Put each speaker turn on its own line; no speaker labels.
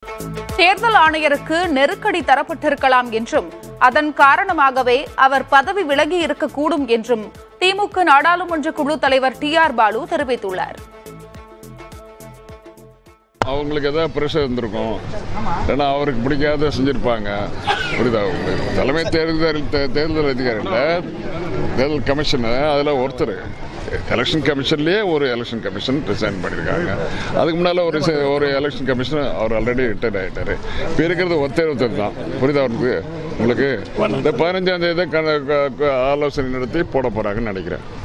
தேர்தல் ஆணையருக்கு நெருக்கடி தரப்பட்டிருக்கலாம் என்றும் அதன் காரணமாகவே அவர் பதவி விலகி இருக்கக்கூடும் என்றும் திமுக நாடாளுமன்ற குழு தலைவர் டி ஆர் பாலு தெரிவித்துள்ளார்
அவங்களுக்கு ஏதாவது ப்ரெஷர் இருந்திருக்கும் ஏன்னா அவருக்கு பிடிக்காத செஞ்சிருப்பாங்க புரியுதா உங்களுக்கு தலைமை தேர்தல் தே- தேர்தல் அதிகாரி இல்ல தேர்தல் கமிஷனு அதில் ஒருத்தர் எலெக்ஷன் கமிஷன்லேயே ஒரு எலெக்ஷன் கமிஷன் ரிசைன் பண்ணியிருக்காங்க அதுக்கு முன்னால் ஒரு se- ஒரு எலெக்ஷன் கமிஷன் அவர் ஆல்ரெடி ரிட்டையர் ஆகிட்டாரு இப்போ இருக்கிறது ஒருத்தர் ஒருத்தர் தான் புரியுதா அவருக்கு உங்களுக்கு இந்த பதினஞ்சாம் தேதி க- க- க- ஆலோசனை நடத்தி போட போகிறாங்கன்னு நினைக்கிறேன்